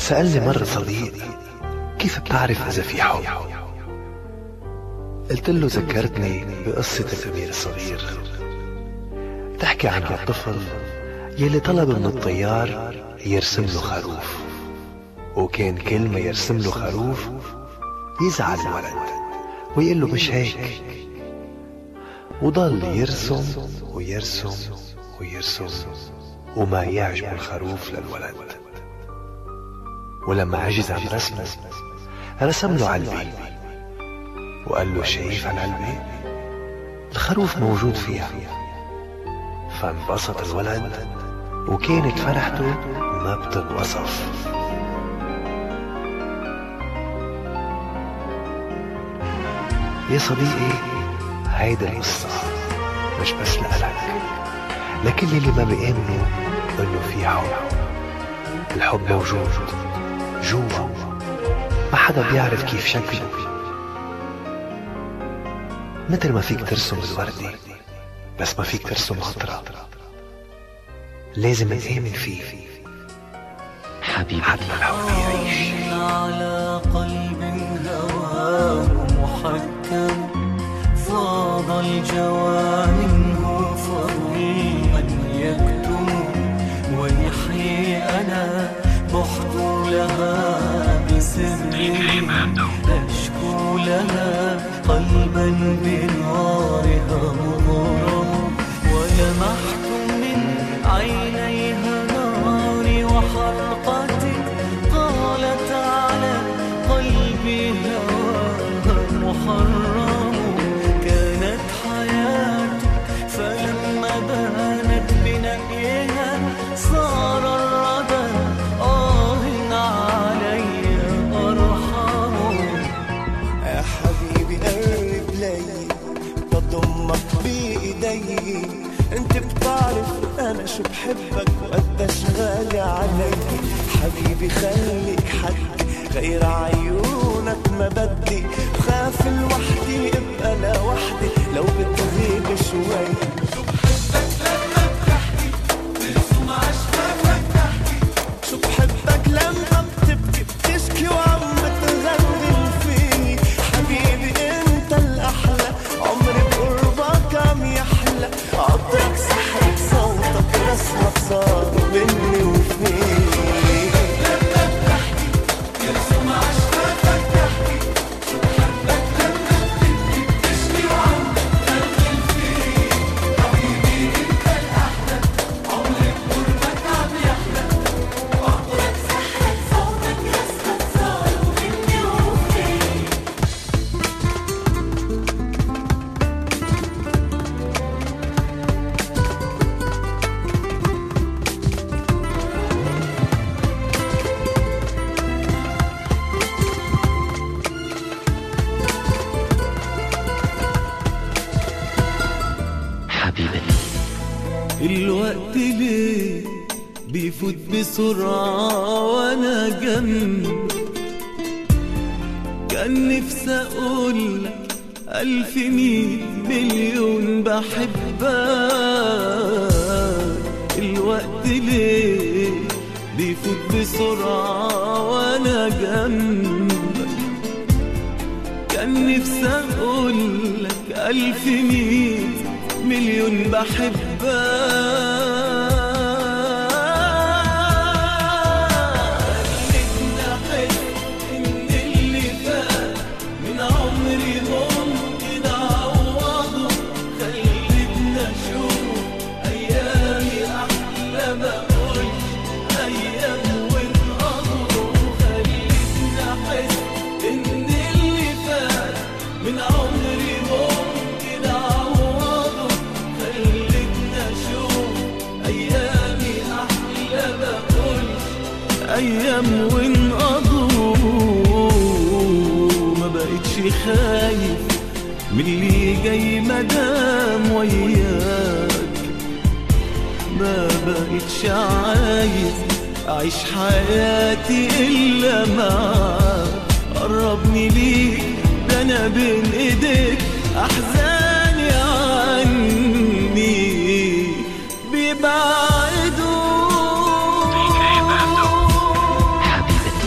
سألني مرة صديق كيف بتعرف إذا في حب قلت له ذكرتني بقصة الأمير الصغير تحكي عن الطفل يلي طلب من الطيار يرسم له خروف وكان كل ما يرسم له خروف يزعل الولد ويقول له مش هيك وضل يرسم ويرسم ويرسم وما يعجب الخروف للولد ولما عجز عن رسمه رسم له علبة وقال له شايف هالعلبة الخروف موجود فيها فانبسط الولد وكانت فرحته ما بتنوصف يا صديقي هيدا القصة مش بس لألك لكل اللي ما بيآمنوا انه في حب الحب موجود جوا ما حدا بيعرف كيف شكله مثل ما فيك ترسم الوردة بس ما فيك ترسم خطرة لازم نآمن فيه حبيبي حتى الحب يعيش على قلب هواه محكم فاض الجوى منه فظيما يكتم ويحيي أنا بحت لها بسري أشكو لها قلبا بنارها مغرم ولمحت من عينيها ناري وحرقتي قالت على قلبي هواها محرم كانت حياتي فلما بانت بنقيها صار الردى آه علي أرحم يا حبيبي قرب لي بضمك بايدي انت بتعرف انا شو بحبك وقديش غالي علي حبيبي خليك حد غير عيونك ما بدي بخاف لوحدي ابقى لوحدي لو بتغيب شوي شو بحبك لما بتبكي بتشكي وعم بتغني فيني حبيبي انت الاحلى عمري بقربك عم يحلى عطرك سحرك صوتك رسمك صار بيني وفيك حبيبتي الوقت ليه بيفوت بسرعة وانا جنبك كان نفسي اقول لك الف مية مليون بحبك الوقت ليه بيفوت بسرعة وانا جنبك كان نفسي اقول لك الف مية مليون بحبك خلتني أحس إن اللي فات من عمري ممكن أعوضه خلتني أشوف أيامي أحلى ما أقولش أيام وانقضوا خلتني أحس إن اللي فات من عمري ممكن أعوضه خلتني أشوف أيامي أحلى ما أقولش أيام وانقضوا ما بقتش خايف من اللي جاي مدام وياك ما بقتش عايز أعيش حياتي إلا معاك قربني ليك ده أنا بين إيديك أحزاني عني بيبعدوا حبيبتي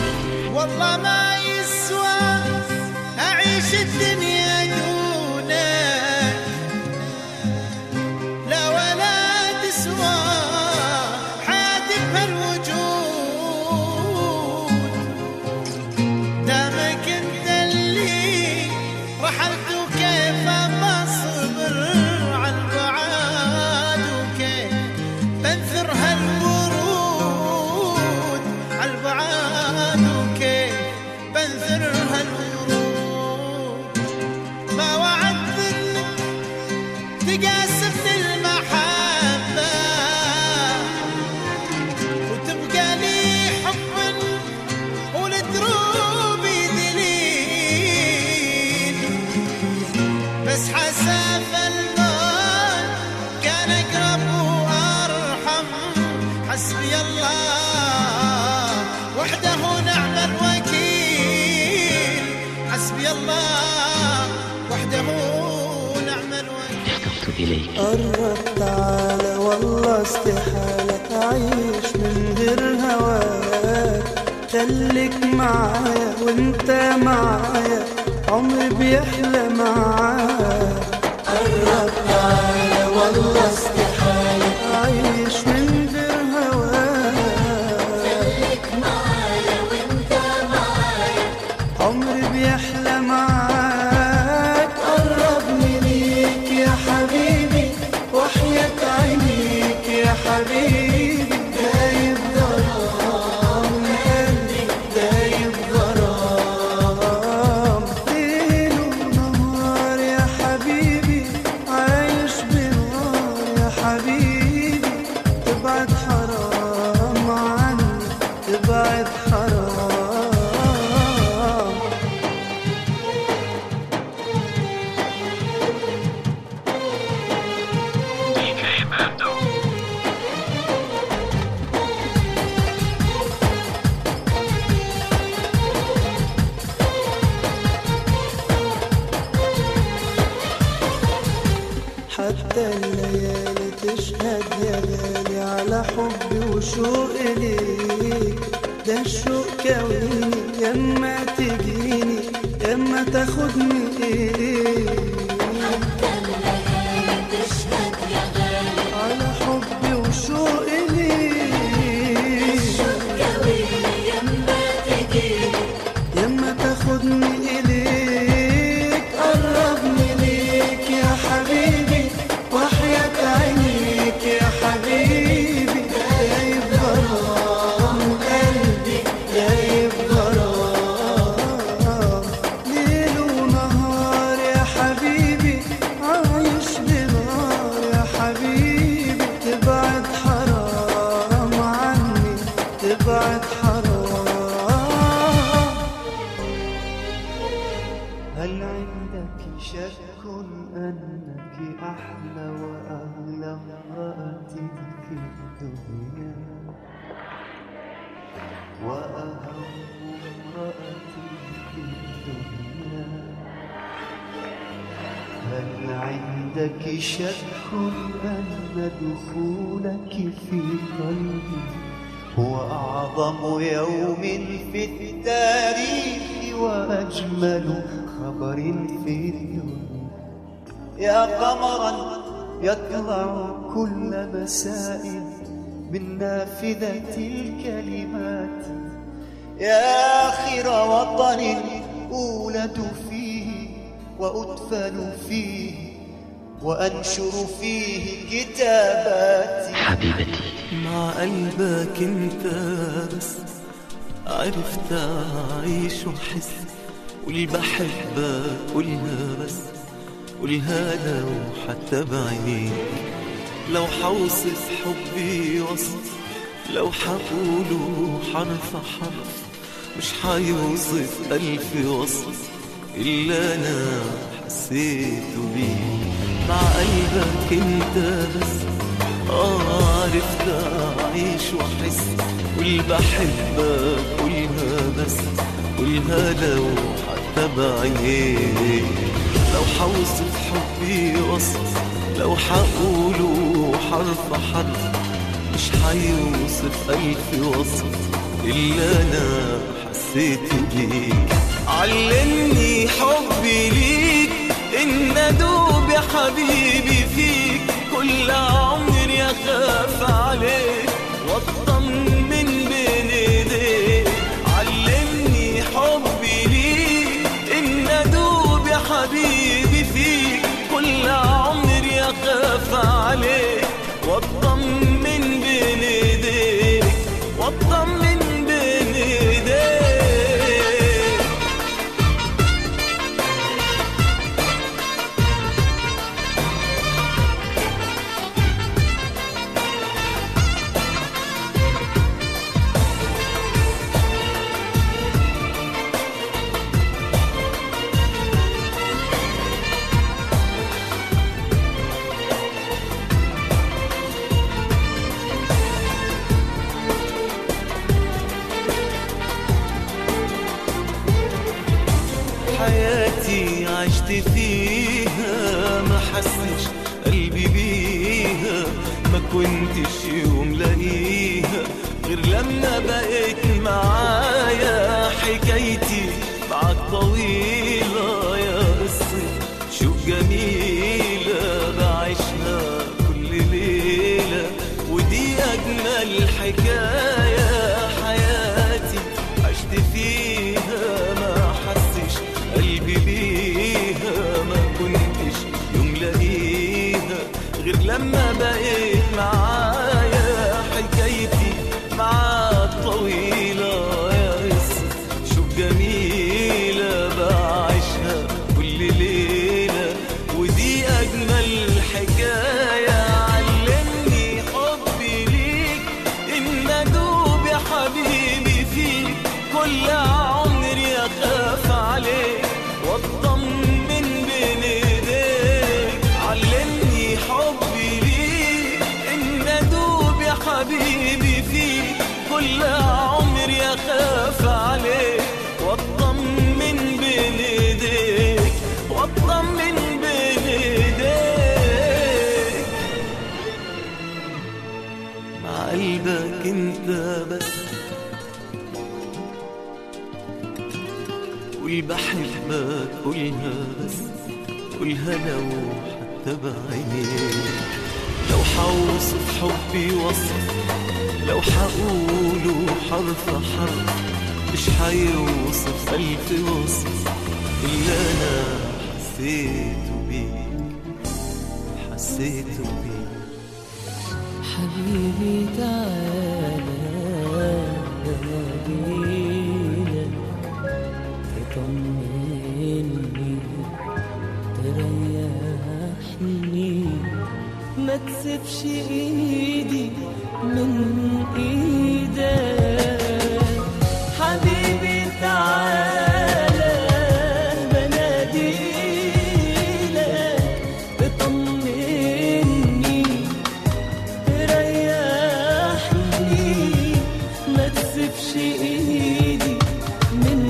إليك قرب تعالى والله استحالة أعيش من غير هواك خليك معايا وانت معايا عمري بيحلى معاك قرب تعالى والله استحالة أعيش من غير هواك خليك معايا وانت معايا عمري بيحلى معاك قربني ليك يا حبيبي وحياة عينيك يا حبيبي دايب غرام قلبي دايب غرام ليل ونهار يا حبيبي عايش بنار يا حبيبي تبعد حرام عني تبعد حرام حتى الليالي تشهد يا غالي على حبي وشوقي ليك ده الشوق كويني يما تجيني يما تاخدني ايه على حبي وشوقي ليك يما تاخدني إليك قربني ليك يا حبيبي وحياة عينيك يا حبيبي دايب غرام قلبي دايب غرام ليل ونهار يا حبيبي عايش بنار يا حبيبي تبعد حرام عني تبعد حرام هل عندك شك أنك أحلى وأغلى امرأة في الدنيا وأهم امرأة في الدنيا هل عندك شك أن دخولك في قلبي هو أعظم يوم في التاريخ وأجمل خبر في الدنيا يا قمرا يطلع كل مساء من نافذة الكلمات يا آخر وطن أولد فيه وأدفن فيه وأنشر فيه كتاباتي حبيبتي مع قلبك انت بس عرفت اعيش واحس واللي بحبك قولها بس قولها لو حتى بعينيك لو حوصف حبي وصف لو حقوله حرف حرف مش حيوصف ألف وصف إلا أنا حسيته بيه مع قلبك انت بس آه عرفت أعيش وأحس واللي بحبك قولها بس قولها لو حتى بعينيك لو حوصف حبي وصف لو حقوله حرف حرف مش حيوصف ألف وصف إلا أنا حسيت بيك علمني حبي ليك إن أدوب يا حبيبي فيك كل عمري أخاف عليك وأطمن بين إيديك علمني حبي ليك إن أدوب يا حبيبي فيك كل عمري أخاف عليك وأطمن بين إيديك وأطمن بين إيديك حياتي عشت فيها ما حسش قلبي ما كنتش يوم لاقيها غير لما بقيت معايا حكايتي معاك طويلة يا قصة شوق جميلة بعيشها كل ليلة ودي أجمل حكاية حياتي عشت فيها ما حسش قلبي بيها ما كنتش يوم لاقيها غير لما بقيت معايا حكايتي معاك طويلة يا قصة شوف جميلة بعيشها كل ليلة ودي أجمل حكاية علمني حبي ليك إن أدوب يا حبيبي فيك كل عمري أخاف عليك وأطمن بين إيديك علمني حبي ليك إن أدوب يا حبيبي فيك كل عمري أخاف عليك وأطمن بين إيديك وأطمن بين إيديك مع قلبك انت بس قول بحبك قولها بس قولها لو حتى بعينيك لو حوصف حبي وصف لو حقوله حرف حرف مش حيوصف ألف وصف إلا أنا حسيته بيك حسيته بيك حبيبي تعالى بناديلك تطمني تريحني ما تسيبش ايدي من ايدك حبيبي تعالى بناديلك تطمني تريحني ما تسيبش ايدي من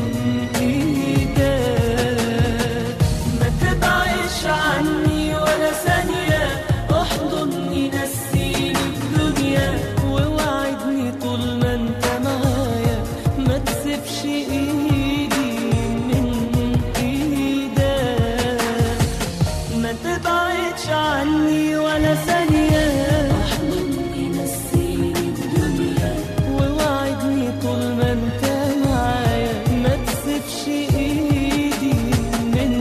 ايدك ما تبعدش عني ولا ثانية احضني نسيني الدنيا ووعدني طول ما انت معايا ما تسيبش ايدي من ايدك ما تبعدش عني ولا ثانية احضني نسيني الدنيا ووعدني طول ما انت معايا ما تسيبش ايدي من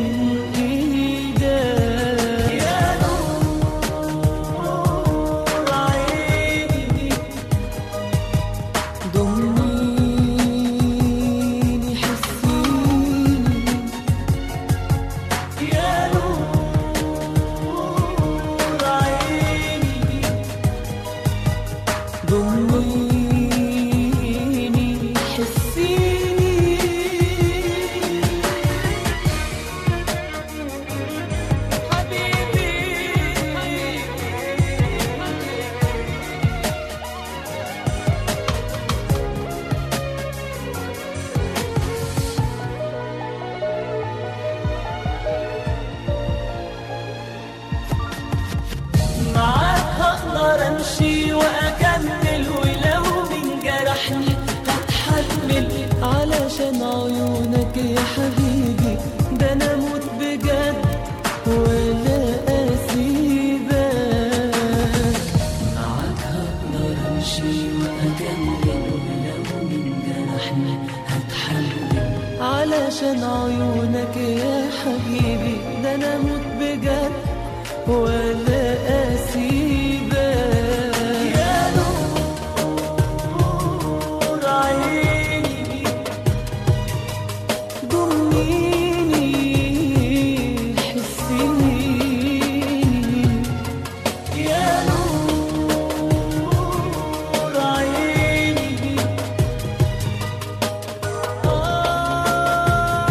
ايدك يا نور عيني ضمنيني حسيني يا نور عيني ضمنيني حسيني حبيبي معاك هقدر امشي واكمل ولو من جرحني هتحمل علشان عيونك يا حبيبي ده انا اموت بجد ولا اسيبك معاك هقدر امشي واكمل ولو من جرحني هتحمل علشان عيونك يا حبيبي ده انا اموت بجد ولا اسيبك يا نور عيني ضمنيني حسيني يا نور عيني آه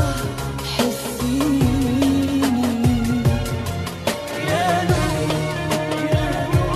حسيني يا نور يا نور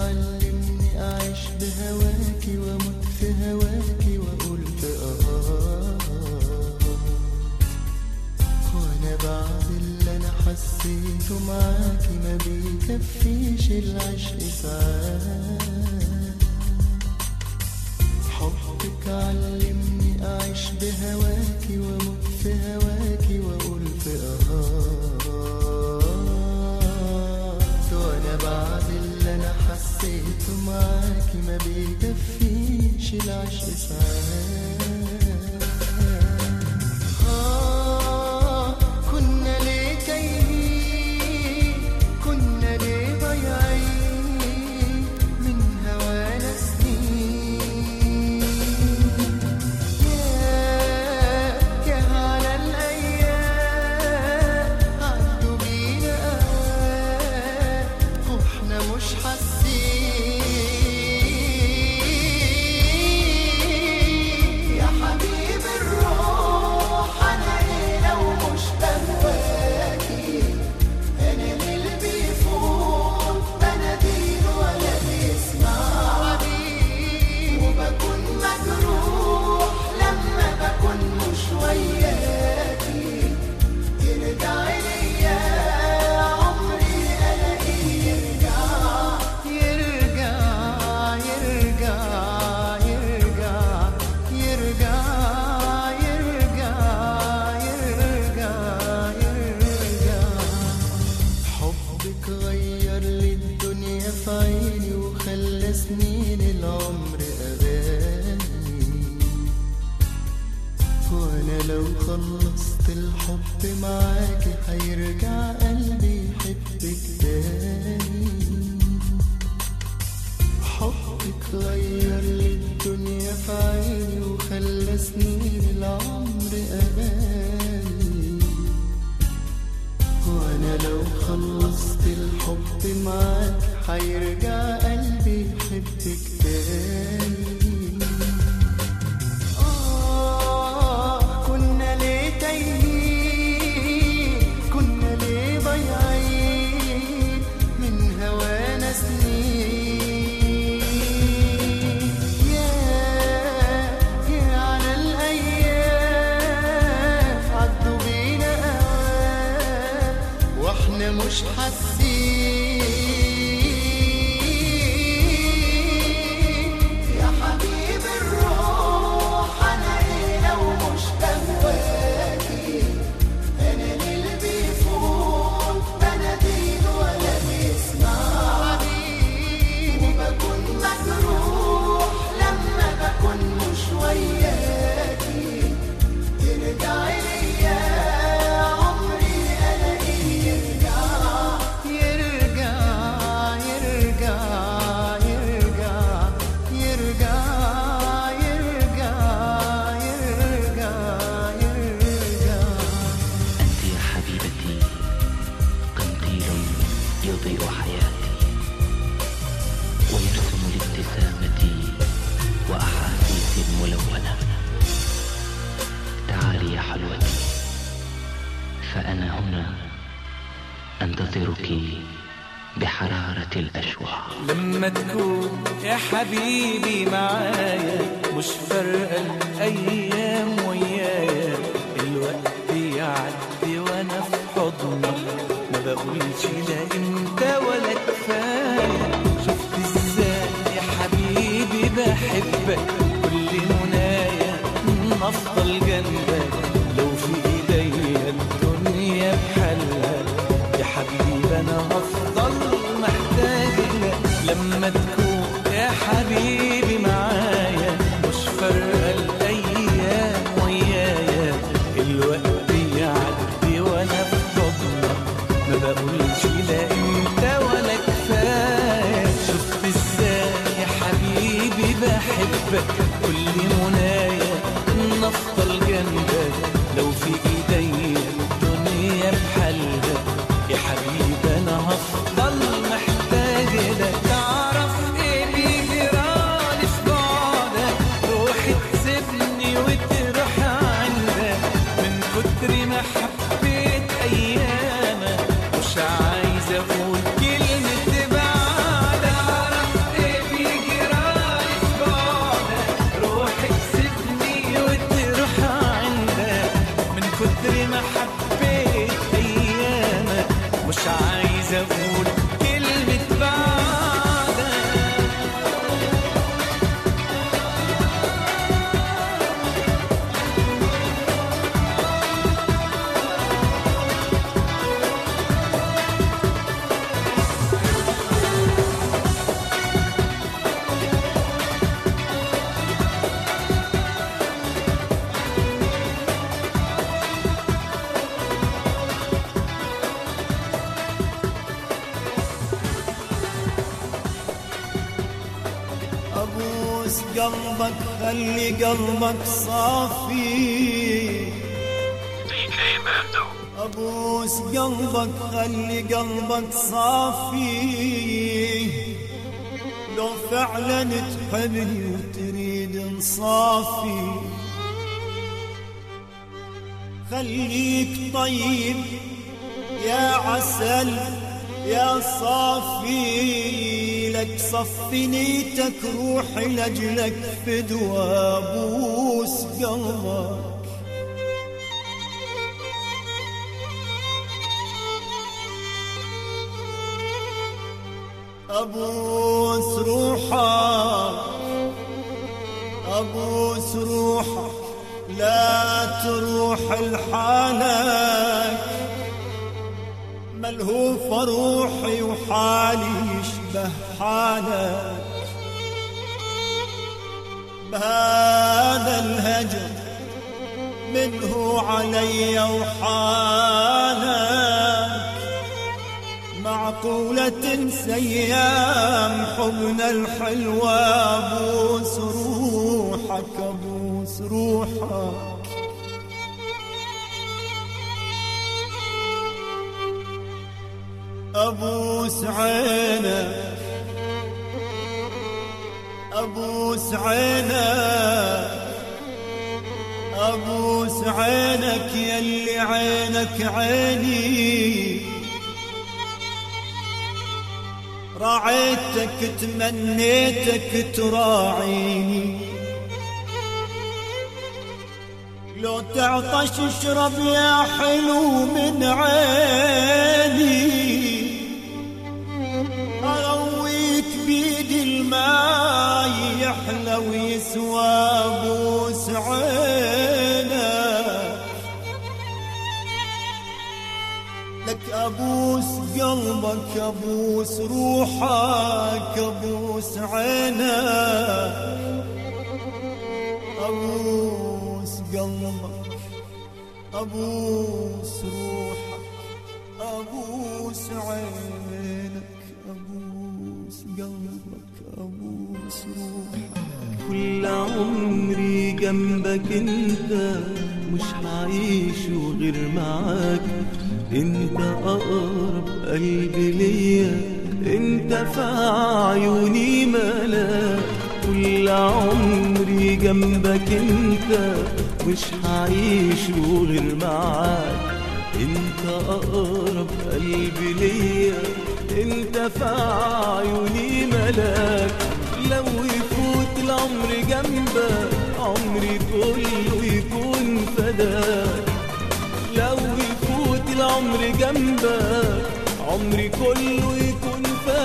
علمني أعيش بهواكي وأموت في هواكي وأقول في آه وأنا بعد اللي أنا حسيته معاكي ما بيكفيش العشق ساعات حبك علمني أعيش بهواكي وأموت في هواكي وأقول في آه وأنا بعد اللي أنا حسيته معاكي ما بيكفيش العشق ساعات آه كنا ليه تايهين كنا ليه ضايعين من هوانا سنين يا يا على الأيام عدوا بينا أوقات واحنا مش حاسين يا حبيب الروح أنا إيه لو مش بهواكي أنا اللي بيفوت بناديل ولا بيسمع وبكون مجروح لما بكون مش وياكي ترجعي ليا عمري ألاقيه يرجع يرجع يرجع يرجع يرجع يرجع يرجع يرجع حبك غير لي الدنيا في عيني وخلى سنين العمر أغاني وانا لو خلصت الحب معاكي هيرجع قلبي يحبك تاني حبك غير لي الدنيا في عيني وخلى سنين العمر أغاني وانا لو خلصت الحب معاك هيرجع قلبي يحبك تاني آه كنا ليه تايهين كنا ليه ضايعين من هوانا سنين يا يا على الأيام عدوا بينا أوقات واحنا مش حاسين يا حبيب الروح أنا إيه لو مش بهواكي أنا اللي بيفوت بناديل ولا بيسمع وبكون مجروح لما بكون مش وياكي ترجعي ليا عمري ألاقيه يرجع يرجع يرجع يرجع يرجع يرجع يرجع يرجع أنت يا حبيبتي قنديل يضيء حياتي ويرسم لابتسامتي وأحاسيسي الملونة تعالي يا حلوتي فأنا هنا أنتظرك بحرارة الأشواق لما تكون يا حبيبي معايا مش فارقة الأيام ويايا الوقت يعدي وأنا في حضنك ما بقولش لا إمتى ولا كفاية شفت إزاي يا حبيبي بحبك كل منايا إن أفضل جنبك لو في إيديا الدنيا بحالها يا حبيبي أنا هفضل محتاج لك لما تكون يا حبيبي معايا مش فارقة الأيام ويايا الوقت يعدي وأنا في حضنك ما بقولش لا إمتى ولا كفاية شفت إزاي يا حبيبي بحبك كل منايا إن أفضل جنبك لو في إيديا الدنيا بحالها يا حبيبي أنا هفضل محتاج لك تعرف إيه بيجرالي في بعدك روحي تسيبني وتروح عندك من كتر ما حبيت أيامك مش عايز أقول كلمة بعد أعرف ابوس قلبك خلي قلبك صافي ابوس قلبك خلي قلبك صافي لو فعلا تحبني وتريد انصافي خليك طيب يا عسل يا صافي لك صفي نيتك روحي لجلك فدوى بوس قلبك أبوس روحك أبوس روحك لا تروح لحالك ملهوف روحي وحالي يشبه حالك بهذا الهجر منه علي وحالك معقولة سيام حبنا الحلوة أبوس روحك أبوس روحك أبوس عينك أبوس عينك أبوس عينك يلي عينك عيني راعيتك تمنيتك تراعيني لو تعطش اشرب يا حلو من عيني ارويك بيدي الماي يحلى ويسوى بوس عينك لك ابوس قلبك ابوس روحك ابوس عينك ابوس قلبك ابوس روحك ابوس عينك ابوس قلبك ابوس روحك كل عمري جنبك انت مش هعيش غير معاك انت اقرب قلبي ليا انت في عيوني ملاك كل عمري جنبك انت مش هعيش غير معاك انت اقرب قلبي ليا انت في عيوني ملاك لو يفوت العمر جنبك عمري كله يكون فداك لو يفوت العمر جنبك عمري كله يكون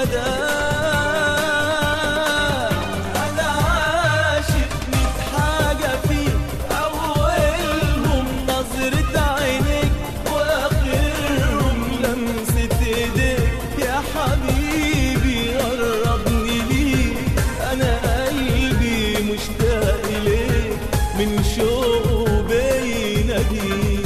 فداك انا عاشق ميت حاجه فيك اولهم نظره عينيك واخرهم لمسه ايديك يا حبيبي قربني ليك انا قلبي مشتاق ليك من شوقه بيناديك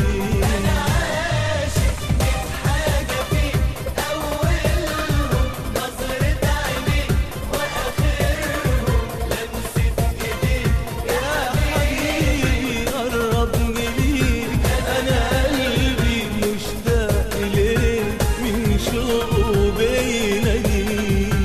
يا حبيبي قربني ليك انا قلبي مشتاق ليك من شوقه بيناديك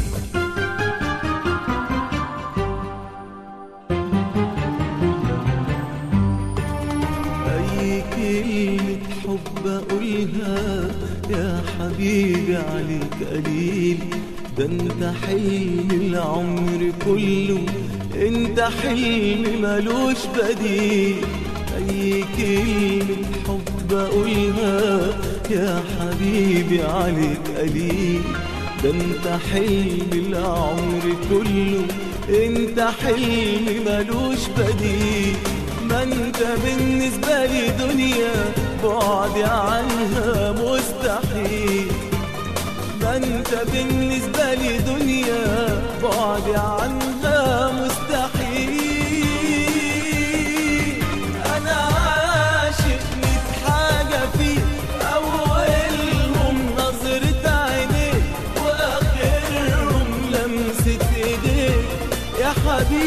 أي كلمة حب أقولها يا حبيبي عليك قليل ده انت حلم العمر كله انت حلم ملوش بديل أي كلمة حب أقولها يا حبيبي عليك قليل ده انت حلم العمر كله انت حلم ملوش بديل ما انت بالنسبة لي دنيا بعدي عنها مستحيل ما انت بالنسبة لي دنيا بعدي عنها مستحيل انا عاشق ميت حاجة فيك اولهم نظرة عينيك واخرهم لمسة ايديك يا حبيبي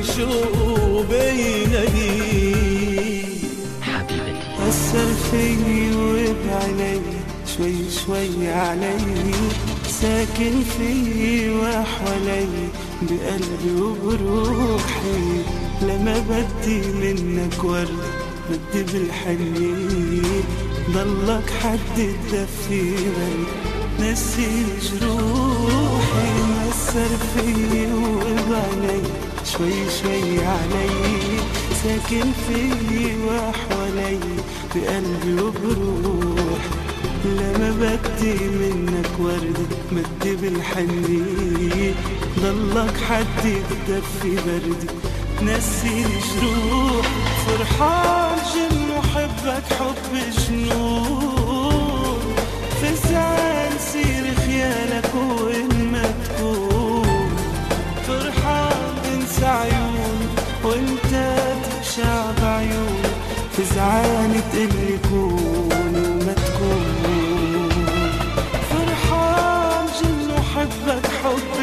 شوق بيناديه حبيبتي أثر فيي وبعيني شوي شوي علي ساكن فيي وحوالي بقلبي وبروحي لما بدي منك ورد بدي بالحنين ضلك حد تدفي برد نسي جروحي مسر فيي وبعيني شوي شوي علي ساكن فيي وحوالي بقلبي وبروحي لما بدي منك ورد بدي بالحنين ضلك حد يدفي بردي نسي جروح فرحان جن وحبك حب جنون في زعل سير خيالك وين ما تكون فرحان انسى عيون وانت تخشع بعيون في زعانة اللي كون وما تكون فرحان جن وحبك حب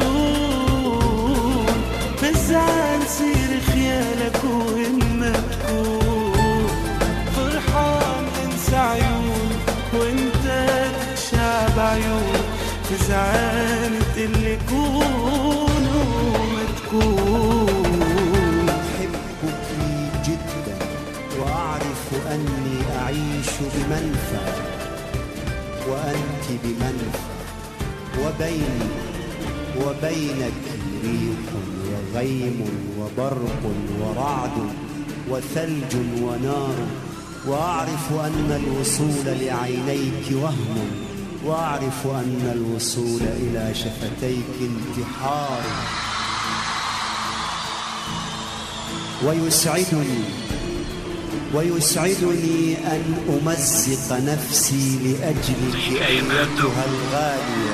جنون في الزعل سير خيالك وين ما تكون فرحان انسى عيون وانت تخشع بعيون في زعانة اللي كون وما تكون أحبك جدا وأعرف أني أعيش بمنفى وأنت بمنفى وبيني وبينك ريح وغيم وبرق ورعد وثلج ونار وأعرف أن الوصول لعينيك وهم وأعرف أن الوصول إلى شفتيك انتحار ويسعدني ويسعدني أن أمزق نفسي لأجلك أيتها الغالية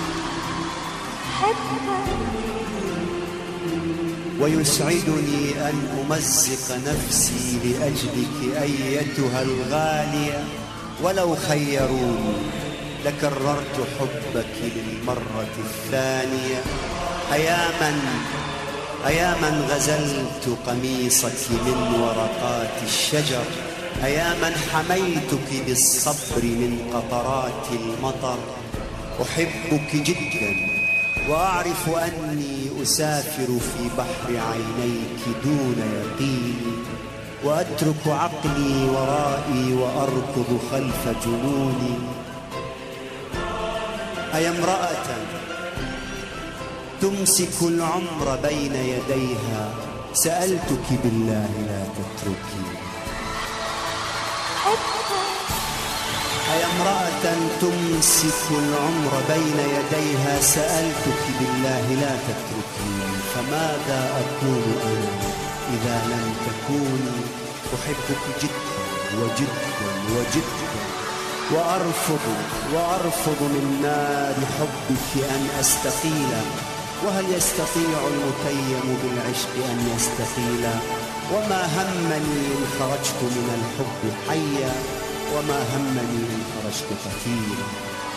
ويسعدني أن أمزق نفسي لأجلك أيتها الغالية ولو خيروني لكررت حبك للمرة الثانية أياما أياما غزلت قميصك من ورقات الشجر أياما حميتك بالصبر من قطرات المطر أحبك جدا وأعرف أني أسافر في بحر عينيك دون يقين وأترك عقلي ورائي وأركض خلف جنوني أي امرأة تمسك العمر بين يديها سألتك بالله لا تتركي أي امرأة تمسك العمر بين يديها سألتك بالله لا تتركي فماذا أكون أنا إذا لم تكوني أحبك جدا وجدا وجدا وأرفض وأرفض من نار حبك أن أستقيل وهل يستطيع المتيم بالعشق أن يستقيل وما همني إن خرجت من الحب حيا وما همني إن خرجت قتيلا